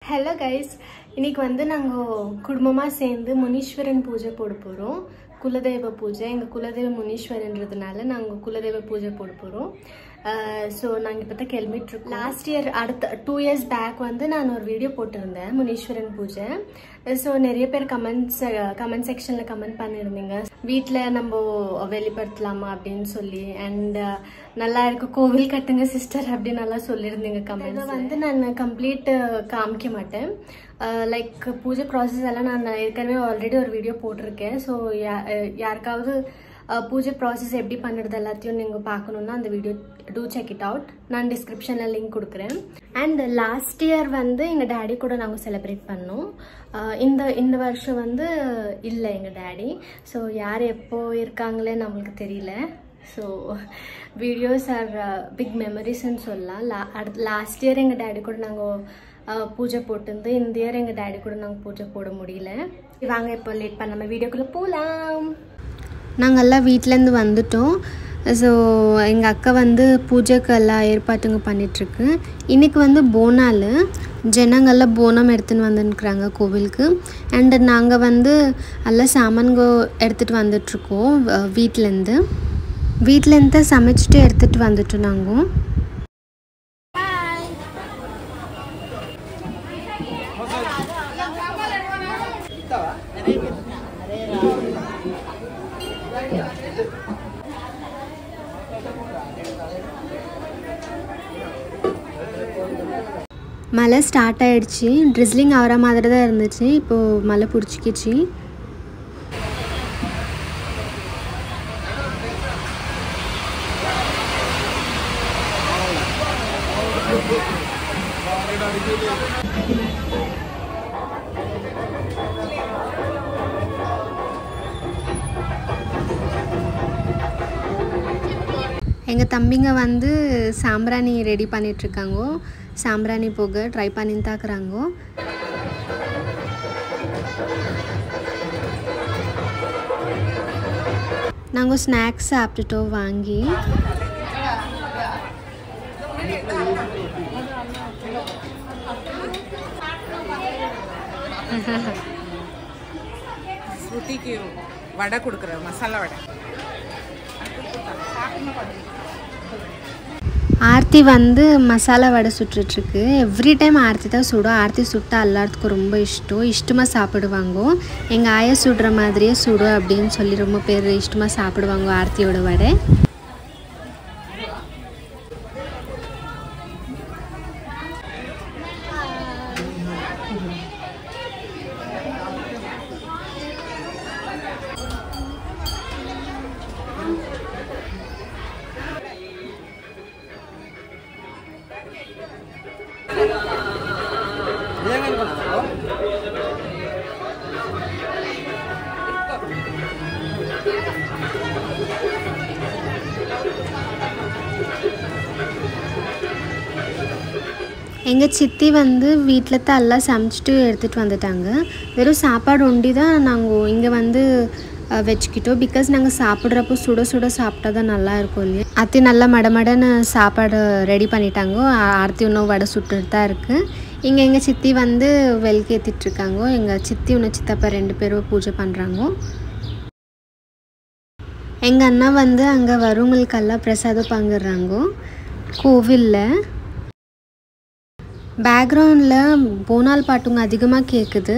Hello guys இன்னைக்கு வந்து நாங்கள் குடும்பமாக சேர்ந்து முனீஸ்வரன் பூஜை போட போகிறோம் குலதெய்வ பூஜை எங்கள் குலதெய்வ முனீஸ்வரன்றதுனால நாங்கள் குலதெய்வ பூஜை போட போகிறோம் ஸோ நாங்கள் இப்போ தான் கிளம்பிட்டுருக்கோம் லாஸ்ட் இயர் அடுத்த டூ இயர்ஸ் பேக் வந்து நான் ஒரு வீடியோ போட்டிருந்தேன் முனீஸ்வரன் பூஜை ஸோ நிறைய பேர் கமெண்ட்ஸ் கமெண்ட் செக்ஷனில் கமெண்ட் பண்ணியிருந்தீங்க வீட்டில் நம்ம வெளிப்படுத்தலாமா அப்படின்னு சொல்லி அண்ட் நல்லா இருக்கு கோவில் கட்டுங்க சிஸ்டர் அப்படின்னு நல்லா சொல்லியிருந்தீங்க கமெண்ட் வந்து நான் கம்ப்ளீட் காமிக்க மாட்டேன் லைக் பூஜை ப்ராசஸ் எல்லாம் நான் ஏற்கனவே ஆல்ரெடி ஒரு வீடியோ போட்டிருக்கேன் ஸோ யாருக்காவது அஹ், பூஜை ப்ராசஸ் எப்படி பண்ணுறது எல்லாத்தையும் நீங்கள் பார்க்கணுன்னா அந்த video to check it out நான் டிஸ்கிரிப்ஷனில் லிங்க் கொடுக்குறேன் அண்ட் லாஸ்ட் இயர் வந்து எங்கள் டேடி கூட நாங்கள் செலிப்ரேட் பண்ணோம் அஹ், இந்த இந்த வருஷம் வந்து இல்லை எங்கள் டேடி ஸோ யார் எப்போ இருக்காங்களே நம்மளுக்கு தெரியல ஸோ வீடியோஸ் ஆர் பிக் மெமரிஸ்ன்னு சொல்லலாம் லா அடுத்து லாஸ்ட் இயர் எங்கள் டேடி கூட நாங்கள் பூஜை போட்டிருந்து இந்த இயர் எங்கள் டேடி கூட நாங்கள் பூஜை போட முடியல வாங்க இப்போ லேட் பண்ணாமல் வீடியோக்குள்ளே போகலாம் நாங்கள் எல்லாம் வீட்டிலேருந்து வந்துட்டோம் ஸோ எங்கள் அக்கா வந்து பூஜைக்கு எல்லாம் ஏற்பாட்டுங்க பண்ணிகிட்ருக்கு இன்றைக்கி வந்து போனால் ஜனங்கள்லாம் போனம் எடுத்துன்னு வந்துருக்குறாங்க கோவிலுக்கு அண்டு நாங்கள் வந்து எல்லாம் சாமான்கோ எடுத்துகிட்டு வந்துட்ருக்கோம் வீட்டிலேருந்து வீட்டிலேருந்து சமைச்சிட்டு எடுத்துகிட்டு வந்துட்டோம் நாங்கள் மழை ஸ்டார்ட் ஆயிடுச்சு ட்ரிஸ்லிங் ஆகிற மாதிரி தான் இருந்துச்சு இப்போது மழை பிடிச்சிக்கிச்சு எங்கள் தம்பிங்க வந்து சாம்பிராணி ரெடி பண்ணிகிட்ருக்காங்கோ சாம்பிராணி போக ட்ரை பண்ணி தாக்குறாங்கோ நாங்கள் ஸ்நாக்ஸ் சாப்பிட்டுட்டோம் வாங்கி ஸ்ருதிக்கு வடை கொடுக்குறேன் மசாலா வடை ஆர்த்தி வந்து மசாலா வடை சுட்டுட்ருக்கு எவ்ரி டைம் ஆர்த்தி தான் சுடும் ஆர்த்தி சுட்டா எல்லாத்துக்கும் ரொம்ப இஷ்டம் இஷ்டமாக சாப்பிடுவாங்க எங்கள் ஆயா சுடுற மாதிரியே சுடும் அப்படின்னு சொல்லி ரொம்ப பேர் இஷ்டமாக சாப்பிடுவாங்க ஆர்த்தியோட வடை எங்கள் சித்தி வந்து வீட்டில் தான் எல்லாம் சமைச்சிட்டு எடுத்துகிட்டு வந்துட்டாங்க வெறும் சாப்பாடு ஒண்டி தான் நாங்கள் இங்கே வந்து அஹ், வச்சுக்கிட்டோம் பிகாஸ் நாங்கள் சாப்பிட்றப்போ சுட சுட சாப்பிட்டா தான் நல்லா இருக்கும் இல்லையா அத்தி நல்லா மடமடன்னு சாப்பாடு ரெடி பண்ணிட்டாங்க ஆ- ஆர்த்தி இன்னும் வடை சுட்டுட்டு தான் இருக்குது இங்கே எங்கள் சித்தி வந்து வெல்க்கு ஏற்றிட்டுருக்காங்க எங்கள் சித்தி இன்னும் சித்தப்பா ரெண்டு பேரும் பூஜை பண்ணுறாங்க எங்கள் அண்ணா வந்து அங்கே வரவங்களுக்கெல்லாம் பிரசாதம் பங்கிடுறாங்க கோவிலில் பேக்ரவுண்டில் போனால் பாட்டுங்க அதிகமாக கேட்குது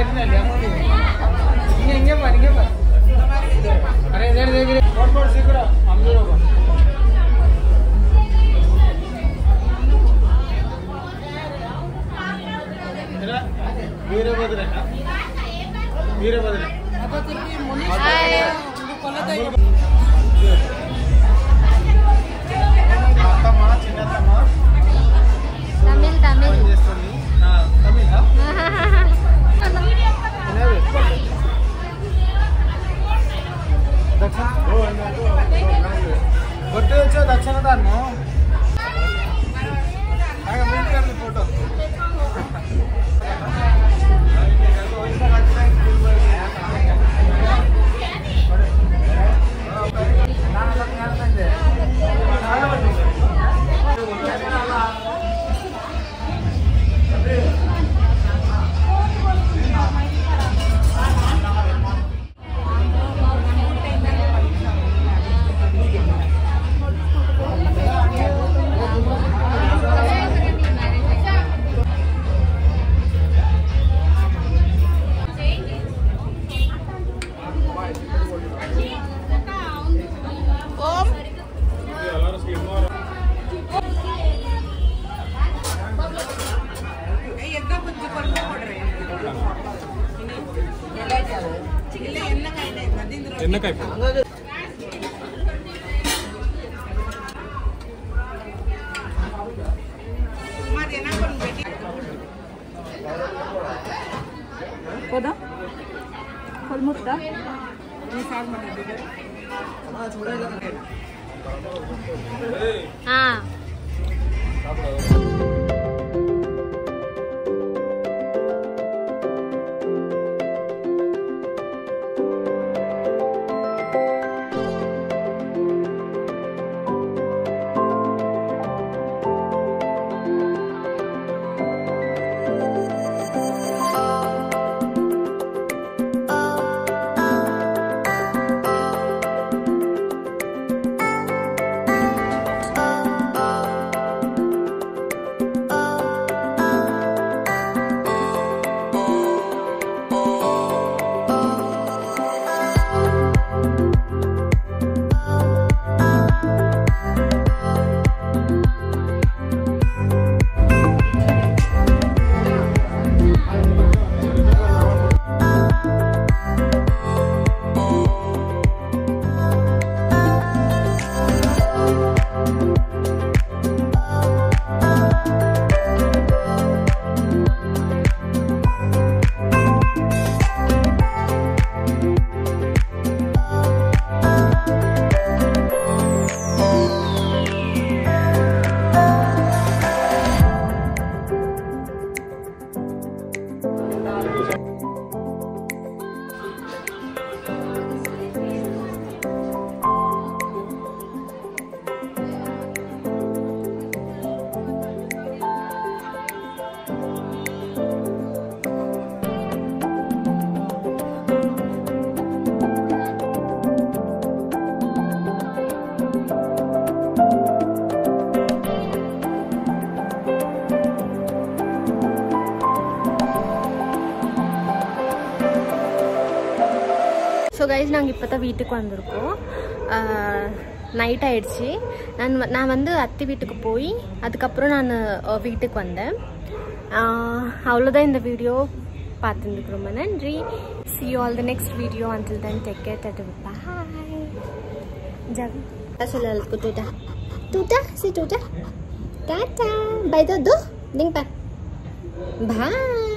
വരുന്നല്ലേ അങ്ങോട്ട് ഇങ്ങനെ ഇങ്ങനെ പോ ഇങ്ങനെ പോ अरे इधर देख रे फोट फोट सीख रहा हम लोग వీరభద్ర వీరభద్ర அப்போ திருப்பி முனீஸ்வரன் குலதெய்வ అత్తమ్మ చిన్నత్తమ్మ తమిళ్ తమిళ్ ఫోన్ చేస్తుంది ఆ, తమిళా என்னது? దక్షిణ ఒట్టు వచ్చా దక్షిణ దాన్ని ఫోటో ஓம் எங்க கொஞ்சம் கொண்டு போடுறேன் இல்ல என்ன கையில நதீந்திர என்ன காய் அது என்ன பண்ணு பெட்டி போதா கொல்முட்டா நீ சாப்பிட மாட்டேங்குது ఆ ஸோ கைஸ் நாங்கள் இப்போ தான் வீட்டுக்கு வந்திருக்கோம் நைட் ஆயிடுச்சு நான் வ- நான் வந்து அத்தை வீட்டுக்கு போய் அதுக்கப்புறம் நான் அஹ், வீட்டுக்கு வந்தேன் ஆஹ், அவ்வளோதான் இந்த வீடியோ பார்த்துருக்கு ரொம்ப நன்றி see all the next video until then take care tata bye ஜாவி சொல்ல எல்லாத்துக்கும் டூட்டா டூட்டா சி டூட்டா டாட்டா பை தோ தோ டிங் பா பாய்